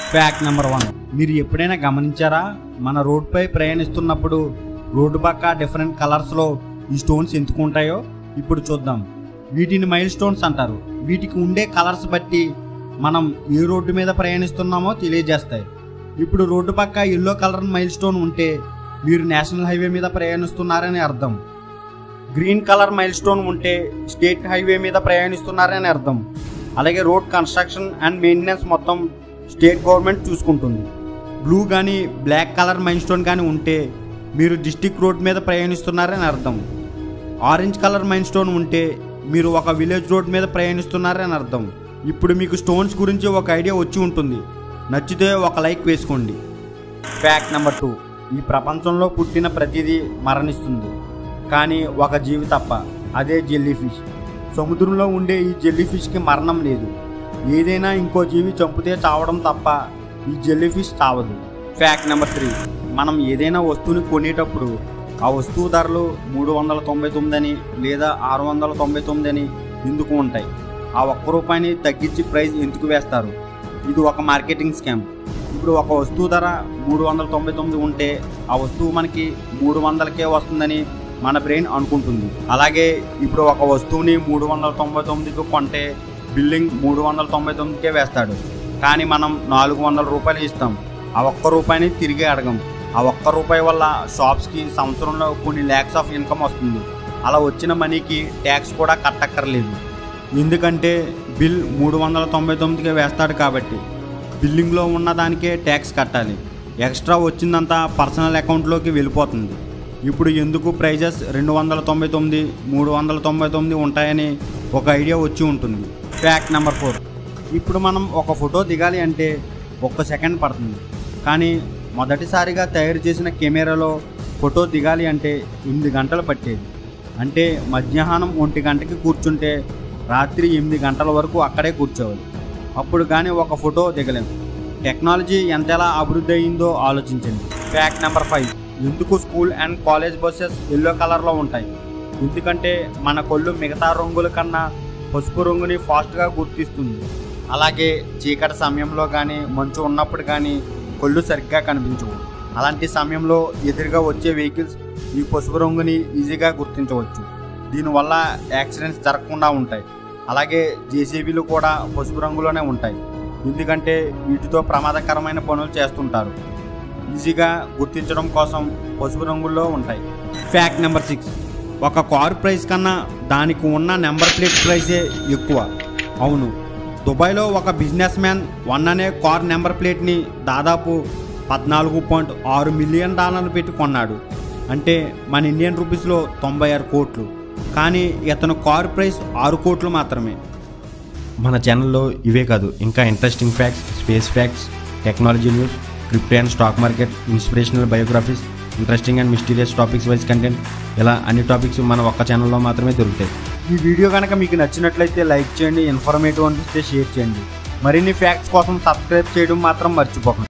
fact number one మీరు ఎప్పుడైనా గమనించారా మన రోడ్పై ప్రయాణిస్తున్నప్పుడు రోడ్డు పక్క డిఫరెంట్ కలర్స్లో ఈ స్టోన్స్ ఎందుకు ఉంటాయో ఇప్పుడు చూద్దాం వీటిని మైల్ స్టోన్స్ అంటారు వీటికి ఉండే కలర్స్ బట్టి మనం ఏ రోడ్డు మీద ప్రయాణిస్తున్నామో తెలియజేస్తాయి ఇప్పుడు రోడ్డు పక్క ఎల్లో కలర్ మైల్ స్టోన్ ఉంటే మీరు నేషనల్ హైవే మీద ప్రయాణిస్తున్నారని అర్థం గ్రీన్ కలర్ మైల్ స్టోన్ ఉంటే స్టేట్ హైవే మీద ప్రయాణిస్తున్నారని అర్థం అలాగే రోడ్ కన్స్ట్రక్షన్ అండ్ మెయింటెనెన్స్ మొత్తం స్టేట్ గవర్నమెంట్ చూసుకుంటుంది బ్లూ కానీ బ్లాక్ కలర్ మైల్ స్టోన్ కానీ ఉంటే మీరు డిస్టిక్ రోడ్ మీద ప్రయాణిస్తున్నారని అర్థం ఆరెంజ్ కలర్ మైల్ స్టోన్ ఉంటే మీరు ఒక విలేజ్ రోడ్ మీద ప్రయాణిస్తున్నారని అర్థం ఇప్పుడు మీకు స్టోన్స్ గురించి ఒక ఐడియా వచ్చి ఉంటుంది నచ్చితే ఒక లైక్ వేసుకోండి ఫ్యాక్ట్ నెంబర్ టూ ఈ ప్రపంచంలో పుట్టిన ప్రతిదీ మరణిస్తుంది కానీ ఒక జీవి తప్ప అదే జెల్లీ ఫిష్ సముద్రంలో ఉండే ఈ జెల్లీ ఫిష్కి మరణం లేదు ఏదైనా ఇంకో జీవి చంపితే చావడం తప్ప ఈ జెల్లీ ఫిష్ చావదు ఫ్యాక్ట్ నెంబర్ త్రీ మనం ఏదైనా వస్తువుని కొనేటప్పుడు ఆ వస్తువు ధరలు మూడు వందల తొంభై తొమ్మిది అని లేదా ఆరు వందల తొంభై తొమ్మిది అని ఎందుకు ఉంటాయి ఆ ఒక్క రూపాయిని తగ్గించి ప్రైస్ ఎందుకు వేస్తారు ఇది ఒక మార్కెటింగ్ స్కామ్ ఇప్పుడు ఒక వస్తువు ధర మూడు వందల తొంభై తొమ్మిది ఉంటే ఆ వస్తువు మనకి మూడు వందలకే వస్తుందని మన బ్రెయిన్ అనుకుంటుంది అలాగే ఇప్పుడు ఒక వస్తువుని మూడు వందల తొంభై తొమ్మిదికి కొంటే బిల్లింగ్ మూడు వందల తొంభై తొమ్మిదికే వేస్తాడు కానీ మనం నాలుగు వందల రూపాయలు ఇస్తాం ఆ ఒక్క రూపాయిని తిరిగి అడగం ఆ ఒక్క రూపాయి వల్ల షాప్స్కి సంవత్సరంలో కొన్ని ల్యాక్స్ ఆఫ్ ఇన్కమ్ వస్తుంది అలా వచ్చిన మనీకి ట్యాక్స్ కూడా కట్టక్కర్లేదు ఎందుకంటే బిల్ మూడు వందల తొంభై తొమ్మిదికే వేస్తాడు కాబట్టి బిల్లింగ్లో ఉన్న దానికే ట్యాక్స్ కట్టాలి ఎక్స్ట్రా వచ్చిందంతా పర్సనల్ అకౌంట్లోకి వెళ్ళిపోతుంది ఇప్పుడు ఎందుకు ప్రైజెస్ రెండు వందల తొంభై తొమ్మిది మూడు వందల తొంభై తొమ్మిది ఉంటాయని ఒక ఐడియా వచ్చి ఉంటుంది ఫ్యాక్ట్ నెంబర్ ఫోర్ ఇప్పుడు మనం ఒక ఫోటో దిగాలి అంటే ఒక్క సెకండ్ పడుతుంది కానీ మొదటిసారిగా తయారు చేసిన కెమెరాలో ఫోటో దిగాలి అంటే ఎనిమిది గంటలు పట్టేది అంటే మధ్యాహ్నం ఒంటి గంటకి కూర్చుంటే రాత్రి ఎనిమిది గంటల వరకు అక్కడే కూర్చోవాలి అప్పుడు కానీ ఒక ఫోటో దిగలేం టెక్నాలజీ ఎంతలా అభివృద్ధి అయిందో ఆలోచించండి ఫ్యాక్ట్ నెంబర్ ఫైవ్ ఎందుకు school and college buses yellow కలర్లో ఉంటాయి ఎందుకంటే మన కొళ్ళు మిగతా రంగుల కన్నా పసుపు రంగుని ఫాస్ట్గా గుర్తిస్తుంది అలాగే చీకటి సమయంలో కానీ మంచు ఉన్నప్పుడు కానీ కొళ్ళు సరిగ్గా కనిపించవు అలాంటి సమయంలో ఎదురుగా వచ్చే వెహికల్స్ ఈ పసుపు రంగుని ఈజీగా గుర్తించవచ్చు దీనివల్ల యాక్సిడెంట్స్ జరగకుండా ఉంటాయి అలాగే జేసీబీలు కూడా పసుపు రంగులోనే ఉంటాయి ఎందుకంటే వీటితో ప్రమాదకరమైన పనులు చేస్తుంటారు ఈజీగా గుర్తించడం కోసం పసుపు రంగుల్లో ఉంటాయి ఫ్యాక్ట్ నెంబర్ సిక్స్ ఒక కారు ప్రైస్ కన్నా దానికి ఉన్న నెంబర్ ప్లేట్ ప్రైసే ఎక్కువ అవును దుబాయ్లో ఒక బిజినెస్ మ్యాన్ వన్ అనే కార్ నెంబర్ ప్లేట్ని దాదాపు పద్నాలుగు పాయింట్ ఆరు మిలియన్ డాలర్లు పెట్టి కొన్నాడు అంటే మన ఇండియన్ రూపీస్లో తొంభై ఆరు కోట్లు కానీ ఇతను కారు ప్రైస్ ఆరు కోట్లు మాత్రమే మన ఛానల్లో ఇవే కాదు ఇంకా interesting facts space facts technology news crypto and stock market inspirational biographies interesting and mysterious topics wise content ఇలా అన్ని టాపిక్స్ మన ఒక్క ఛానల్లో మాత్రమే దొరుకుతాయి ఈ వీడియో కనుక మీకు నచ్చినట్లయితే లైక్ చేయండి ఇన్ఫర్మేటివ్ అనిపిస్తే షేర్ చేయండి మరిన్ని ఫ్యాక్ట్స్ కోసం సబ్స్క్రైబ్ చేయడం మాత్రం మర్చిపోకండి